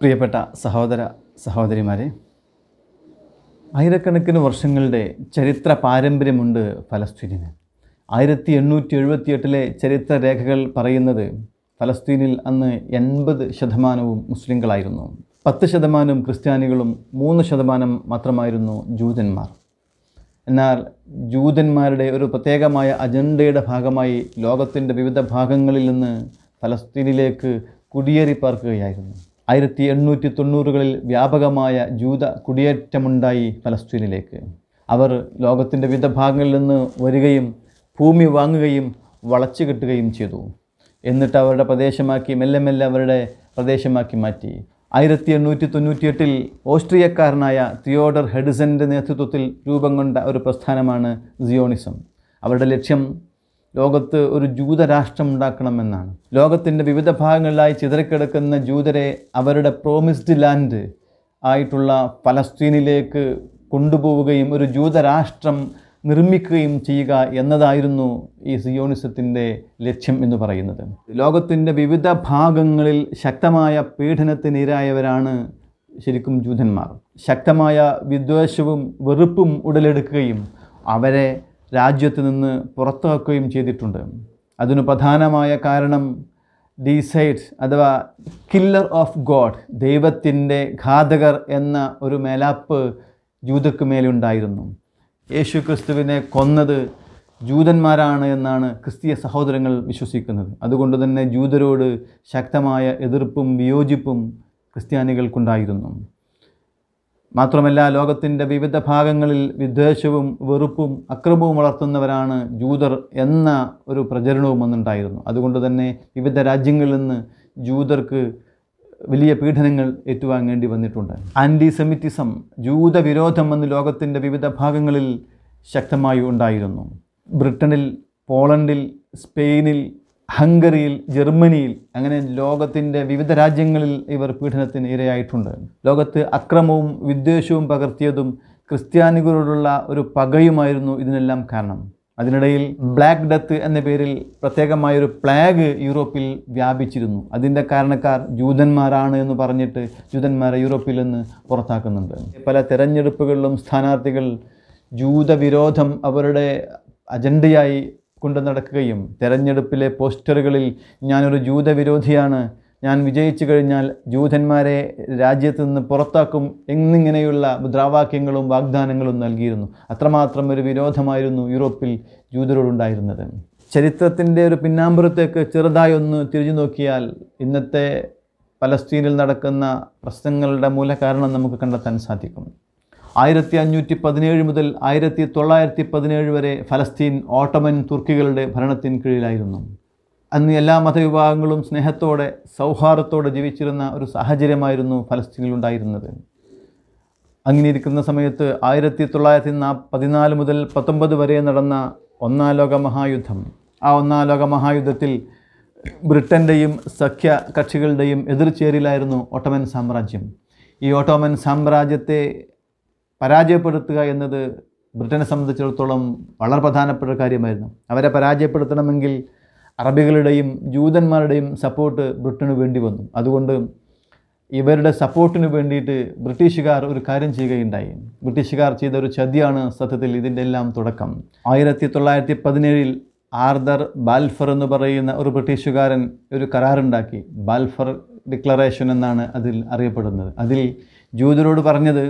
പ്രിയപ്പെട്ട സഹോദര സഹോദരിമാരെ ആയിരക്കണക്കിന് വർഷങ്ങളുടെ ചരിത്ര പാരമ്പര്യമുണ്ട് ഫലസ്തീനിന് ആയിരത്തി എണ്ണൂറ്റി എഴുപത്തിയെട്ടിലെ ചരിത്ര രേഖകൾ പറയുന്നത് ഫലസ്തീനിൽ അന്ന് എൺപത് ശതമാനവും മുസ്ലിങ്ങളായിരുന്നു പത്ത് ശതമാനം ക്രിസ്ത്യാനികളും മൂന്ന് ശതമാനം മാത്രമായിരുന്നു ജൂതന്മാർ എന്നാൽ ജൂതന്മാരുടെ ഒരു പ്രത്യേകമായ അജണ്ടയുടെ ഭാഗമായി ലോകത്തിൻ്റെ വിവിധ ഭാഗങ്ങളിൽ നിന്ന് ഫലസ്തീനിലേക്ക് കുടിയേറി പാർക്കുകയായിരുന്നു ആയിരത്തി എണ്ണൂറ്റി തൊണ്ണൂറുകളിൽ വ്യാപകമായ ജൂത കുടിയേറ്റമുണ്ടായി ഫലസ്തീനിലേക്ക് അവർ ലോകത്തിൻ്റെ വിവിധ ഭാഗങ്ങളിൽ നിന്ന് വരികയും ഭൂമി വാങ്ങുകയും വളച്ചു കെട്ടുകയും ചെയ്തു എന്നിട്ട് അവരുടെ പ്രദേശമാക്കി മെല്ലെ മെല്ലെ അവരുടെ പ്രദേശമാക്കി മാറ്റി ആയിരത്തി എണ്ണൂറ്റി തൊണ്ണൂറ്റിയെട്ടിൽ ഓസ്ട്രിയക്കാരനായ തിയോഡർ ഹെഡ്സൻ്റെ നേതൃത്വത്തിൽ രൂപം കൊണ്ട ഒരു പ്രസ്ഥാനമാണ് സിയോണിസം അവരുടെ ലക്ഷ്യം ലോകത്ത് ഒരു ജൂതരാഷ്ട്രം ഉണ്ടാക്കണമെന്നാണ് ലോകത്തിൻ്റെ വിവിധ ഭാഗങ്ങളിലായി ചിതറിക്കിടക്കുന്ന ജൂതരെ അവരുടെ പ്രോമിസ്ഡ് ലാൻഡ് ആയിട്ടുള്ള ഫലസ്തീനിലേക്ക് കൊണ്ടുപോവുകയും ഒരു ജൂതരാഷ്ട്രം നിർമ്മിക്കുകയും ചെയ്യുക എന്നതായിരുന്നു ഈ സിയോണിസത്തിൻ്റെ ലക്ഷ്യം എന്ന് പറയുന്നത് ലോകത്തിൻ്റെ വിവിധ ഭാഗങ്ങളിൽ ശക്തമായ പീഡനത്തിനിരായവരാണ് ശരിക്കും ജൂതന്മാർ ശക്തമായ വിദ്വേഷവും വെറുപ്പും ഉടലെടുക്കുകയും അവരെ രാജ്യത്ത് നിന്ന് പുറത്താക്കുകയും ചെയ്തിട്ടുണ്ട് അതിന് പ്രധാനമായ കാരണം ഡിസൈഡ് അഥവാ കില്ലർ ഓഫ് ഗോഡ് ദൈവത്തിൻ്റെ ഘാതകർ എന്ന ഒരു മേലാപ്പ് ജൂതക്ക് മേലുണ്ടായിരുന്നു യേശു ക്രിസ്തുവിനെ കൊന്നത് ജൂതന്മാരാണ് എന്നാണ് ക്രിസ്തീയ സഹോദരങ്ങൾ വിശ്വസിക്കുന്നത് അതുകൊണ്ട് തന്നെ ജൂതരോട് ശക്തമായ എതിർപ്പും വിയോജിപ്പും ക്രിസ്ത്യാനികൾക്കുണ്ടായിരുന്നു മാത്രമല്ല ലോകത്തിൻ്റെ വിവിധ ഭാഗങ്ങളിൽ വിദ്വേഷവും വെറുപ്പും അക്രമവും വളർത്തുന്നവരാണ് ജൂതർ എന്ന ഒരു പ്രചരണവും അന്നുണ്ടായിരുന്നു അതുകൊണ്ട് തന്നെ വിവിധ രാജ്യങ്ങളിൽ നിന്ന് ജൂതർക്ക് വലിയ പീഡനങ്ങൾ ഏറ്റുവാങ്ങേണ്ടി വന്നിട്ടുണ്ട് ആൻറ്റിസെമിറ്റിസം ജൂതവിരോധം എന്ന് ലോകത്തിൻ്റെ വിവിധ ഭാഗങ്ങളിൽ ശക്തമായി ഉണ്ടായിരുന്നു ബ്രിട്ടനിൽ പോളണ്ടിൽ സ്പെയിനിൽ ഹംഗറിയിൽ ജർമ്മനിയിൽ അങ്ങനെ ലോകത്തിൻ്റെ വിവിധ രാജ്യങ്ങളിൽ ഇവർ പീഡനത്തിന് ഇരയായിട്ടുണ്ട് ലോകത്ത് അക്രമവും വിദ്വേഷവും പകർത്തിയതും ക്രിസ്ത്യാനികളോടുള്ള ഒരു പകയുമായിരുന്നു ഇതിനെല്ലാം കാരണം അതിനിടയിൽ ബ്ലാക്ക് ഡെത്ത് എന്ന പേരിൽ പ്രത്യേകമായൊരു പ്ലാഗ് യൂറോപ്പിൽ വ്യാപിച്ചിരുന്നു അതിൻ്റെ കാരണക്കാർ ജൂതന്മാരാണ് എന്ന് പറഞ്ഞിട്ട് ജൂതന്മാരെ യൂറോപ്പിൽ നിന്ന് പുറത്താക്കുന്നുണ്ട് പല തെരഞ്ഞെടുപ്പുകളിലും സ്ഥാനാർത്ഥികൾ ജൂതവിരോധം അവരുടെ അജണ്ടയായി കൊണ്ടു നടക്കുകയും തെരഞ്ഞെടുപ്പിലെ പോസ്റ്ററുകളിൽ ഞാനൊരു ജൂതവിരോധിയാണ് ഞാൻ വിജയിച്ചു കഴിഞ്ഞാൽ ജൂതന്മാരെ രാജ്യത്ത് നിന്ന് പുറത്താക്കും എന്നിങ്ങനെയുള്ള മുദ്രാവാക്യങ്ങളും വാഗ്ദാനങ്ങളും നൽകിയിരുന്നു അത്രമാത്രം ഒരു വിരോധമായിരുന്നു യൂറോപ്പിൽ ജൂതരോടുണ്ടായിരുന്നത് ചരിത്രത്തിൻ്റെ ഒരു പിന്നാമ്പുറത്തേക്ക് ചെറുതായി ഒന്ന് തിരിഞ്ഞു നോക്കിയാൽ ഇന്നത്തെ പലസ്തീനിൽ നടക്കുന്ന പ്രശ്നങ്ങളുടെ മൂലകാരണം നമുക്ക് കണ്ടെത്താൻ സാധിക്കും ആയിരത്തി അഞ്ഞൂറ്റി പതിനേഴ് മുതൽ ആയിരത്തി തൊള്ളായിരത്തി പതിനേഴ് വരെ ഫലസ്തീൻ ഓട്ടമൻ തുർക്കികളുടെ ഭരണത്തിന് കീഴിലായിരുന്നു അന്ന് എല്ലാ മതവിഭാഗങ്ങളും സ്നേഹത്തോടെ സൗഹാർദ്ദത്തോടെ ജീവിച്ചിരുന്ന ഒരു സാഹചര്യമായിരുന്നു ഫലസ്തീനിൽ ഉണ്ടായിരുന്നത് അങ്ങനെ ഇരിക്കുന്ന സമയത്ത് ആയിരത്തി തൊള്ളായിരത്തി നാ പതിനാല് മുതൽ പത്തൊമ്പത് വരെ നടന്ന ഒന്നാം ലോക മഹായുദ്ധം ആ ഒന്നാം ലോക മഹായുദ്ധത്തിൽ ബ്രിട്ടൻ്റെയും സഖ്യ കക്ഷികളുടെയും എതിർചേരിലായിരുന്നു ഓട്ടോമൻ സാമ്രാജ്യം ഈ ഓട്ടോമൻ സാമ്രാജ്യത്തെ പരാജയപ്പെടുത്തുക എന്നത് ബ്രിട്ടനെ സംബന്ധിച്ചിടത്തോളം വളരെ പ്രധാനപ്പെട്ട ഒരു കാര്യമായിരുന്നു അവരെ പരാജയപ്പെടുത്തണമെങ്കിൽ അറബികളുടെയും ജൂതന്മാരുടെയും സപ്പോർട്ട് ബ്രിട്ടന് വേണ്ടി വന്നു അതുകൊണ്ട് ഇവരുടെ സപ്പോർട്ടിന് വേണ്ടിയിട്ട് ബ്രിട്ടീഷുകാർ ഒരു കാര്യം ചെയ്യുകയുണ്ടായി ബ്രിട്ടീഷുകാർ ചെയ്ത ഒരു ചതിയാണ് സത്യത്തിൽ ഇതിൻ്റെ എല്ലാം തുടക്കം ആയിരത്തി തൊള്ളായിരത്തി പതിനേഴിൽ ആർദർ ബാൽഫർ എന്ന് പറയുന്ന ഒരു ബ്രിട്ടീഷുകാരൻ ഒരു കരാറുണ്ടാക്കി ബാൽഫർ ഡിക്ലറേഷൻ എന്നാണ് അതിൽ അറിയപ്പെടുന്നത് അതിൽ ജൂതരോട് പറഞ്ഞത്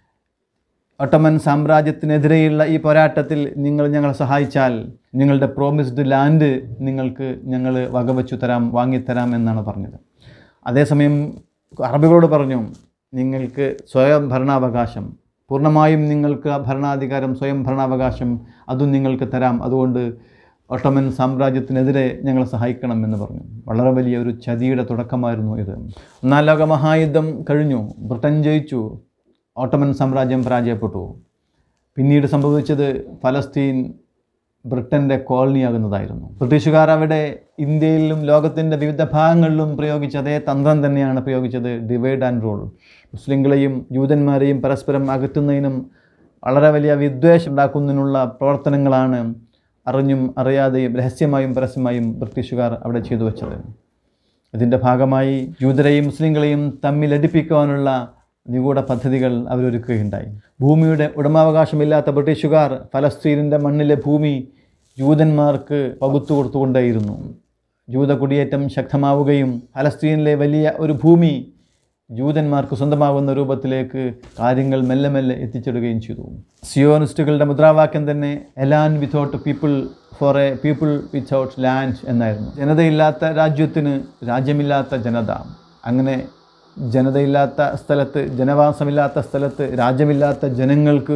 ഒട്ടമൻ സാമ്രാജ്യത്തിനെതിരെയുള്ള ഈ പോരാട്ടത്തിൽ നിങ്ങൾ ഞങ്ങളെ സഹായിച്ചാൽ നിങ്ങളുടെ പ്രോമിസ്ഡ് ലാൻഡ് നിങ്ങൾക്ക് ഞങ്ങൾ വകവച്ചു തരാം വാങ്ങിത്തരാം എന്നാണ് പറഞ്ഞത് അതേസമയം അറബികളോട് പറഞ്ഞു നിങ്ങൾക്ക് സ്വയം ഭരണാവകാശം പൂർണ്ണമായും നിങ്ങൾക്ക് ഭരണാധികാരം സ്വയം ഭരണാവകാശം അതും നിങ്ങൾക്ക് തരാം അതുകൊണ്ട് ഒട്ടമൻ സാമ്രാജ്യത്തിനെതിരെ ഞങ്ങളെ സഹായിക്കണം എന്ന് പറഞ്ഞു വളരെ വലിയ ഒരു ചതിയുടെ തുടക്കമായിരുന്നു ഇത് ഒന്നാം ലോക മഹായുദ്ധം കഴിഞ്ഞു ബ്രിട്ടൻ ജയിച്ചു ഓട്ടമൻ സാമ്രാജ്യം പരാജയപ്പെട്ടു പിന്നീട് സംഭവിച്ചത് ഫലസ്തീൻ ബ്രിട്ടൻ്റെ കോളനിയാകുന്നതായിരുന്നു ബ്രിട്ടീഷുകാർ അവിടെ ഇന്ത്യയിലും ലോകത്തിൻ്റെ വിവിധ ഭാഗങ്ങളിലും പ്രയോഗിച്ച അതേ തന്ത്രം തന്നെയാണ് പ്രയോഗിച്ചത് ഡിവൈഡ് ആൻഡ് റൂൾ മുസ്ലിങ്ങളെയും ജൂതന്മാരെയും പരസ്പരം അകറ്റുന്നതിനും വളരെ വലിയ വിദ്വേഷം ഉണ്ടാക്കുന്നതിനുള്ള പ്രവർത്തനങ്ങളാണ് അറിഞ്ഞും അറിയാതെയും രഹസ്യമായും പരസ്യമായും ബ്രിട്ടീഷുകാർ അവിടെ ചെയ്തു വെച്ചത് ഇതിൻ്റെ ഭാഗമായി ജൂതരെയും മുസ്ലിങ്ങളെയും തമ്മിലടിപ്പിക്കുവാനുള്ള നിഗൂഢ പദ്ധതികൾ അവരൊരുക്കുകയുണ്ടായി ഭൂമിയുടെ ഉടമാവകാശമില്ലാത്ത ബ്രിട്ടീഷുകാർ ഫലസ്തീനിൻ്റെ മണ്ണിലെ ഭൂമി ജൂതന്മാർക്ക് പകുത്തു കൊടുത്തുകൊണ്ടേയിരുന്നു ജൂത കുടിയേറ്റം ശക്തമാവുകയും ഫലസ്തീനിലെ വലിയ ഒരു ഭൂമി ജൂതന്മാർക്ക് സ്വന്തമാകുന്ന രൂപത്തിലേക്ക് കാര്യങ്ങൾ മെല്ലെ മെല്ലെ എത്തിച്ചിടുകയും ചെയ്തു സിയോണിസ്റ്റുകളുടെ മുദ്രാവാക്യം തന്നെ a land without people for a people without land എന്നായിരുന്നു ജനതയില്ലാത്ത രാജ്യത്തിന് രാജ്യമില്ലാത്ത ജനത അങ്ങനെ ജനതയില്ലാത്ത സ്ഥലത്ത് ജനവാസമില്ലാത്ത സ്ഥലത്ത് രാജ്യമില്ലാത്ത ജനങ്ങൾക്ക്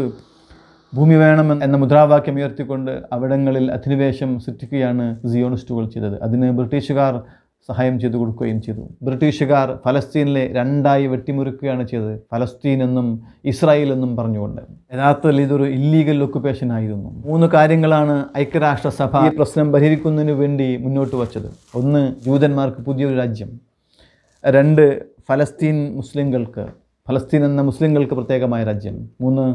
ഭൂമി വേണം എന്ന മുദ്രാവാക്യം ഉയർത്തിക്കൊണ്ട് അവിടങ്ങളിൽ അധിനിവേശം സൃഷ്ടിക്കുകയാണ് സിയോണിസ്റ്റുകൾ ചെയ്തത് അതിന് ബ്രിട്ടീഷുകാർ സഹായം ചെയ്തു കൊടുക്കുകയും ചെയ്തു ബ്രിട്ടീഷുകാർ ഫലസ്തീനിലെ രണ്ടായി വെട്ടിമുറിക്കുകയാണ് ചെയ്തത് ഫലസ്തീൻ എന്നും ഇസ്രായേൽ എന്നും പറഞ്ഞുകൊണ്ട് യഥാർത്ഥത്തിൽ ഇതൊരു ഇല്ലീഗൽ ഒക്കുപേഷൻ ആയിരുന്നു മൂന്ന് കാര്യങ്ങളാണ് ഐക്യരാഷ്ട്രസഭ ഈ പ്രശ്നം പരിഹരിക്കുന്നതിന് വേണ്ടി മുന്നോട്ട് വച്ചത് ഒന്ന് ജൂതന്മാർക്ക് പുതിയൊരു രാജ്യം രണ്ട് ഫലസ്തീൻ മുസ്ലിങ്ങൾക്ക് ഫലസ്തീൻ എന്ന മുസ്ലിങ്ങൾക്ക് പ്രത്യേകമായ രാജ്യം മൂന്ന്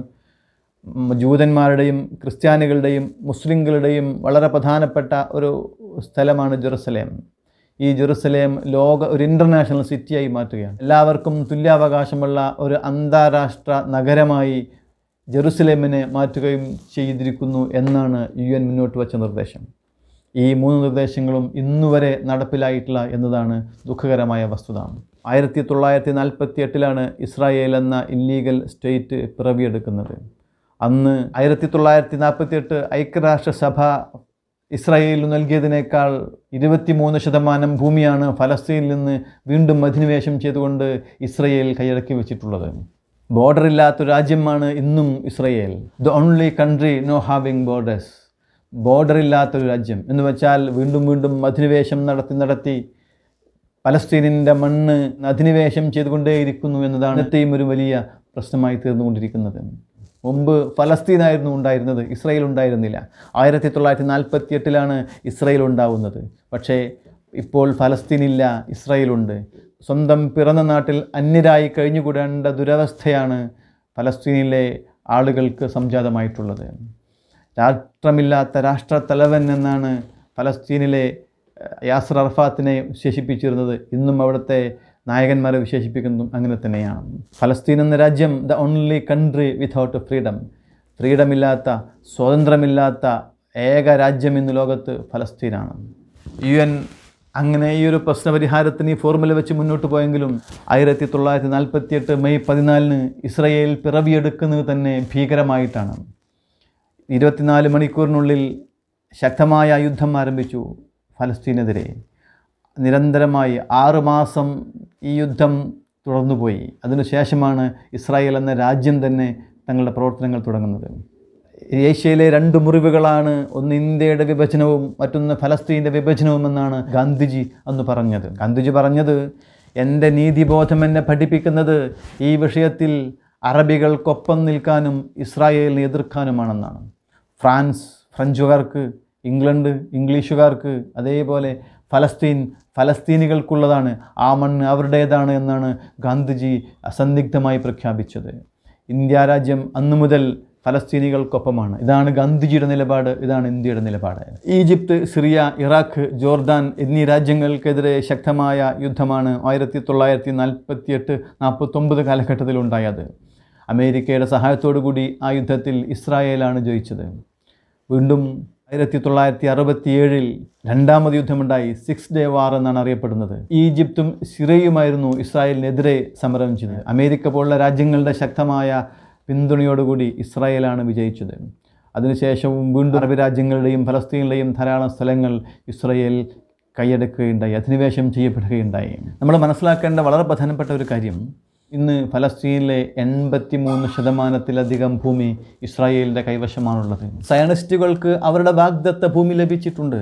ഉം, ജൂതന്മാരുടെയും ക്രിസ്ത്യാനികളുടെയും മുസ്ലിങ്ങളുടെയും വളരെ പ്രധാനപ്പെട്ട ഒരു സ്ഥലമാണ് ജെറുസലേം ഈ ജെറുസലേം ലോക ഒരു ഇൻ്റർനാഷണൽ സിറ്റിയായി മാറ്റുകയാണ് എല്ലാവർക്കും തുല്യാവകാശമുള്ള ഒരു അന്താരാഷ്ട്ര നഗരമായി ജെറുസലേമിനെ മാറ്റുകയും ചെയ്തിരിക്കുന്നു എന്നാണ് യു എൻ മുന്നോട്ട് വച്ച നിർദ്ദേശം ഈ മൂന്ന് നിർദ്ദേശങ്ങളും ഇന്നുവരെ നടപ്പിലായിട്ടില്ല എന്നതാണ് ദുഃഖകരമായ വസ്തുത ആയിരത്തി തൊള്ളായിരത്തി നാൽപ്പത്തി എട്ടിലാണ് ഇസ്രായേൽ എന്ന ഇല്ലീഗൽ സ്റ്റേറ്റ് പിറവിയെടുക്കുന്നത് അന്ന് ആയിരത്തി തൊള്ളായിരത്തി നാൽപ്പത്തി എട്ട് ഐക്യരാഷ്ട്രസഭ ഇസ്രായേലിന് നൽകിയതിനേക്കാൾ ഇരുപത്തിമൂന്ന് ശതമാനം ഭൂമിയാണ് ഫലസ്തീനിൽ നിന്ന് വീണ്ടും അധിനിവേശം ചെയ്തുകൊണ്ട് ഇസ്രയേൽ കൈയടക്കി വെച്ചിട്ടുള്ളത് ബോർഡറില്ലാത്ത രാജ്യമാണ് ഇന്നും Israel the only country no having borders ബോർഡറില്ലാത്തൊരു രാജ്യം എന്ന് വെച്ചാൽ വീണ്ടും വീണ്ടും അധിനിവേശം നടത്തി നടത്തി പലസ്തീനിൻ്റെ മണ്ണ് അധിനിവേശം ചെയ്തുകൊണ്ടേയിരിക്കുന്നു എന്നതാണ് ഇന്നത്തെയും ഒരു വലിയ പ്രശ്നമായി തീർന്നുകൊണ്ടിരിക്കുന്നത് മുമ്പ് ഫലസ്തീനായിരുന്നു ഉണ്ടായിരുന്നത് ഇസ്രയേൽ ഉണ്ടായിരുന്നില്ല ആയിരത്തി തൊള്ളായിരത്തി നാൽപ്പത്തി എട്ടിലാണ് ഇസ്രയേൽ ഉണ്ടാവുന്നത് പക്ഷേ ഇപ്പോൾ ഫലസ്തീനില്ല ഇസ്രയേലുണ്ട് സ്വന്തം പിറന്ന നാട്ടിൽ അന്യരായി കഴിഞ്ഞുകൂടേണ്ട ദുരവസ്ഥയാണ് ഫലസ്തീനിലെ ആളുകൾക്ക് സംജാതമായിട്ടുള്ളത് രാഷ്ട്രമില്ലാത്ത രാഷ്ട്രത്തലവൻ എന്നാണ് ഫലസ്തീനിലെ ഏഹ്, യാസർ അറഫാത്തിനെ വിശേഷിപ്പിച്ചിരുന്നത് ഇന്നും അവിടുത്തെ നായകന്മാരെ വിശേഷിപ്പിക്കുന്നതും അങ്ങനെ തന്നെയാണ് ഫലസ്തീൻ എന്ന രാജ്യം the only country without freedom ഫ്രീഡമില്ലാത്ത സ്വാതന്ത്ര്യമില്ലാത്ത ഏക രാജ്യം ഇന്ന് ലോകത്ത് ഫലസ്തീനാണ് യു എൻ അങ്ങനെ ഈ ഒരു പ്രശ്നപരിഹാരത്തിന് ഈ ഫോർമുല വെച്ച് മുന്നോട്ട് പോയെങ്കിലും ആയിരത്തി തൊള്ളായിരത്തി നാൽപ്പത്തി എട്ട് മെയ് പതിനാലിന് ഇസ്രയേൽ പിറവിയെടുക്കുന്നത് തന്നെ ഭീകരമായിട്ടാണ് ഇരുപത്തിനാല് മണിക്കൂറിനുള്ളിൽ ശക്തമായ യുദ്ധം ആരംഭിച്ചു ഫലസ്തീനെതിരെ നിരന്തരമായി ആറുമാസം ഈ യുദ്ധം തുടർന്നുപോയി അതിനുശേഷമാണ് ഇസ്രായേൽ എന്ന രാജ്യം തന്നെ തങ്ങളുടെ പ്രവർത്തനങ്ങൾ തുടങ്ങുന്നത് ഏഷ്യയിലെ രണ്ട് മുറിവുകളാണ് ഒന്ന് ഇന്ത്യയുടെ വിഭജനവും മറ്റൊന്ന് ഫലസ്തീൻ്റെ വിഭജനവും എന്നാണ് ഗാന്ധിജി അന്ന് പറഞ്ഞത് ഗാന്ധിജി പറഞ്ഞത് എൻ്റെ നീതിബോധം എന്നെ പഠിപ്പിക്കുന്നത് ഈ വിഷയത്തിൽ അറബികൾക്കൊപ്പം നിൽക്കാനും ഇസ്രായേലിനെ എതിർക്കാനുമാണെന്നാണ് ഫ്രാൻസ് ഫ്രഞ്ചുകാർക്ക് ഇംഗ്ലണ്ട് ഇംഗ്ലീഷുകാർക്ക് അതേപോലെ ഫലസ്തീൻ ഫലസ്തീനികൾക്കുള്ളതാണ് ആ മണ്ണ് അവരുടേതാണ് എന്നാണ് ഗാന്ധിജി അസന്ദിഗ്ധമായി പ്രഖ്യാപിച്ചത് ഇന്ത്യ രാജ്യം അന്നു മുതൽ ഫലസ്തീനികൾക്കൊപ്പമാണ് ഇതാണ് ഗാന്ധിജിയുടെ നിലപാട് ഇതാണ് ഇന്ത്യയുടെ നിലപാട് ഈജിപ്ത് സിറിയ ഇറാഖ് ജോർദാൻ എന്നീ രാജ്യങ്ങൾക്കെതിരെ ശക്തമായ യുദ്ധമാണ് ആയിരത്തി തൊള്ളായിരത്തി നാൽപ്പത്തി എട്ട് നാൽപ്പത്തൊമ്പത് കാലഘട്ടത്തിൽ ഉണ്ടായത് അമേരിക്കയുടെ സഹായത്തോടു കൂടി ആ യുദ്ധത്തിൽ ഇസ്രായേലാണ് ജയിച്ചത് വീണ്ടും ആയിരത്തി തൊള്ളായിരത്തി അറുപത്തിയേഴിൽ രണ്ടാമത് യുദ്ധമുണ്ടായി സിക്സ് ഡേ വാർ എന്നാണ് അറിയപ്പെടുന്നത് ഈജിപ്തും സിറിയയുമായിരുന്നു ഇസ്രായേലിനെതിരെ സമരം ചെയ്തത് അമേരിക്ക പോലുള്ള രാജ്യങ്ങളുടെ ശക്തമായ പിന്തുണയോടുകൂടി ഇസ്രായേലാണ് വിജയിച്ചത് അതിനുശേഷവും വീണ്ടും അറബ് രാജ്യങ്ങളുടെയും ഫലസ്തീനിലെയും ധാരാളം സ്ഥലങ്ങൾ ഇസ്രായേൽ കൈയടക്കുകയുണ്ടായി അധിനിവേശം ചെയ്യപ്പെടുകയുണ്ടായി നമ്മൾ മനസ്സിലാക്കേണ്ട വളരെ പ്രധാനപ്പെട്ട ഒരു കാര്യം ഇന്ന് ഫലസ്തീനിലെ എൺപത്തി മൂന്ന് ശതമാനത്തിലധികം ഭൂമി ഇസ്രായേലിൻ്റെ കൈവശമാണുള്ളത് സയണിസ്റ്റുകൾക്ക് അവരുടെ വാഗ്ദത്ത ഭൂമി ലഭിച്ചിട്ടുണ്ട്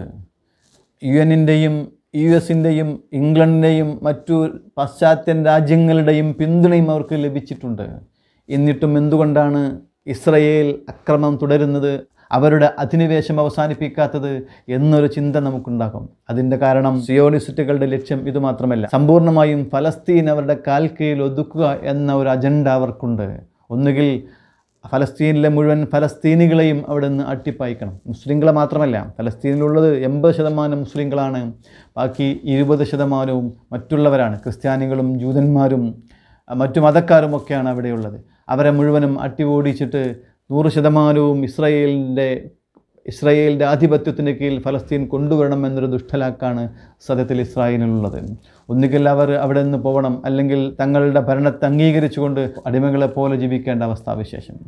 യു എന്നിൻ്റെയും യു എസിൻ്റെയും ഇംഗ്ലണ്ടിൻ്റെയും മറ്റു പാശ്ചാത്യൻ രാജ്യങ്ങളുടെയും പിന്തുണയും അവർക്ക് ലഭിച്ചിട്ടുണ്ട് എന്നിട്ടും എന്തുകൊണ്ടാണ് ഇസ്രയേൽ അക്രമം തുടരുന്നത് അവരുടെ അധിനിവേശം അവസാനിപ്പിക്കാത്തത് എന്നൊരു ചിന്ത നമുക്കുണ്ടാകും അതിൻ്റെ കാരണം സിയോണിസ്റ്റുകളുടെ ലക്ഷ്യം ഇത് മാത്രമല്ല സമ്പൂർണ്ണമായും ഫലസ്തീൻ അവരുടെ കാൽ കീഴിൽ ഒതുക്കുക എന്ന ഒരു അജണ്ട അവർക്കുണ്ട് ഒന്നുകിൽ ഫലസ്തീനിലെ മുഴുവൻ ഫലസ്തീനികളെയും അവിടെ നിന്ന് അട്ടിപ്പായിക്കണം മുസ്ലിങ്ങളെ മാത്രമല്ല ഫലസ്തീനിലുള്ളത് എൺപത് ശതമാനം മുസ്ലിങ്ങളാണ് ബാക്കി ഇരുപത് ശതമാനവും മറ്റുള്ളവരാണ് ക്രിസ്ത്യാനികളും ജൂതന്മാരും അഹ് മറ്റു മതക്കാരുമൊക്കെയാണ് അവിടെയുള്ളത് അവരെ മുഴുവനും അട്ടി ഓടിച്ചിട്ട് നൂറ് ശതമാനവും ഇസ്രായേലിൻ്റെ ഇസ്രായേലിൻ്റെ ആധിപത്യത്തിന് കീഴിൽ ഫലസ്തീൻ കൊണ്ടുവരണം എന്നൊരു ദുഷ്ടലാക്കാണ് സത്യത്തിൽ ഇസ്രായേലിനുള്ളത് ഒന്നുകിൽ അവർ അവിടെ നിന്ന് പോകണം അല്ലെങ്കിൽ തങ്ങളുടെ ഭരണത്തെ അംഗീകരിച്ചുകൊണ്ട് അടിമകളെ പോലെ ജീവിക്കേണ്ട അവസ്ഥാവിശേഷം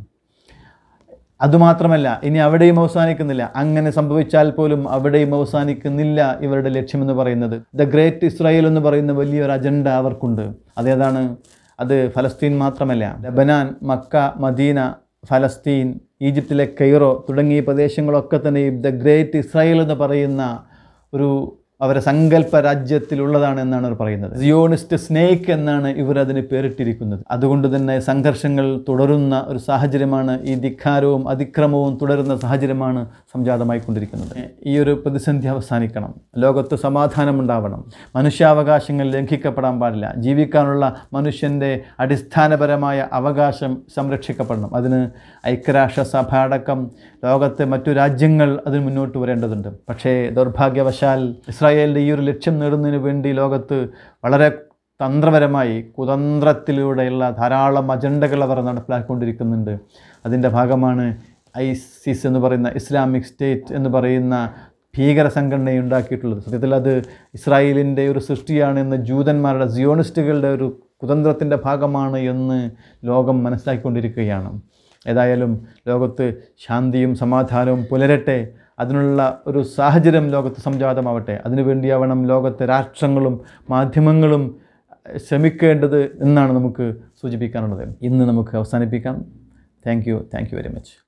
അതുമാത്രമല്ല ഇനി അവിടെയും അവസാനിക്കുന്നില്ല അങ്ങനെ സംഭവിച്ചാൽ പോലും അവിടെയും അവസാനിക്കുന്നില്ല ഇവരുടെ ലക്ഷ്യമെന്ന് പറയുന്നത് ദ ഗ്രേറ്റ് ഇസ്രായേൽ എന്ന് പറയുന്ന വലിയൊരു അജണ്ട അവർക്കുണ്ട് അതേതാണ് അത് ഫലസ്തീൻ മാത്രമല്ല ലബനാൻ മക്ക മദീന ഫലസ്തീൻ ഈജിപ്തിലെ കെയ്റോ തുടങ്ങിയ പ്രദേശങ്ങളൊക്കെ തന്നെ ഈ ദ ഗ്രേറ്റ് ഇസ്രായേൽ എന്ന് പറയുന്ന ഒരു അവരെ സങ്കല്പ രാജ്യത്തിലുള്ളതാണ് എന്നാണ് അവർ പറയുന്നത് സിയോണിസ്റ്റ് സ്നേക്ക് എന്നാണ് ഇവർ അതിന് പേരിട്ടിരിക്കുന്നത് അതുകൊണ്ട് തന്നെ സംഘർഷങ്ങൾ തുടരുന്ന ഒരു സാഹചര്യമാണ് ഈ ധിക്കാരവും അതിക്രമവും തുടരുന്ന സാഹചര്യമാണ് സംജാതമായിക്കൊണ്ടിരിക്കുന്നത് ഈ ഒരു പ്രതിസന്ധി അവസാനിക്കണം ലോകത്ത് സമാധാനമുണ്ടാവണം മനുഷ്യാവകാശങ്ങൾ ലംഘിക്കപ്പെടാൻ പാടില്ല ജീവിക്കാനുള്ള മനുഷ്യൻ്റെ അടിസ്ഥാനപരമായ അവകാശം സംരക്ഷിക്കപ്പെടണം അതിന് ഐക്യരാഷ്ട്രസഭ അടക്കം ലോകത്തെ മറ്റു രാജ്യങ്ങൾ അതിന് മുന്നോട്ട് വരേണ്ടതുണ്ട് പക്ഷേ ദൗർഭാഗ്യവശാൽ ഇസ്രായേലിൻ്റെ ഈ ഒരു ലക്ഷ്യം നേടുന്നതിന് വേണ്ടി ലോകത്ത് വളരെ തന്ത്രപരമായി കുതന്ത്രത്തിലൂടെയുള്ള ധാരാളം അജണ്ടകൾ അവർ നടപ്പിലാക്കിക്കൊണ്ടിരിക്കുന്നുണ്ട് അതിൻ്റെ ഭാഗമാണ് ഐസിസ് എന്ന് പറയുന്ന ഇസ്ലാമിക് സ്റ്റേറ്റ് എന്ന് പറയുന്ന ഭീകര സംഘടന ഉണ്ടാക്കിയിട്ടുള്ളത് സത്യത്തിൽ അത് ഇസ്രായേലിൻ്റെ ഒരു സൃഷ്ടിയാണ് എന്ന് ജൂതന്മാരുടെ സിയോണിസ്റ്റുകളുടെ ഒരു കുതന്ത്രത്തിൻ്റെ ഭാഗമാണ് എന്ന് ലോകം മനസ്സിലാക്കിക്കൊണ്ടിരിക്കുകയാണ് ഏതായാലും ലോകത്ത് ശാന്തിയും സമാധാനവും പുലരട്ടെ അതിനുള്ള ഒരു സാഹചര്യം ലോകത്ത് സംജാതമാവട്ടെ അതിനുവേണ്ടിയാവണം ലോകത്തെ രാഷ്ട്രങ്ങളും മാധ്യമങ്ങളും ശ്രമിക്കേണ്ടത് എന്നാണ് നമുക്ക് സൂചിപ്പിക്കാനുള്ളത് ഇന്ന് നമുക്ക് അവസാനിപ്പിക്കാം thank you thank you very much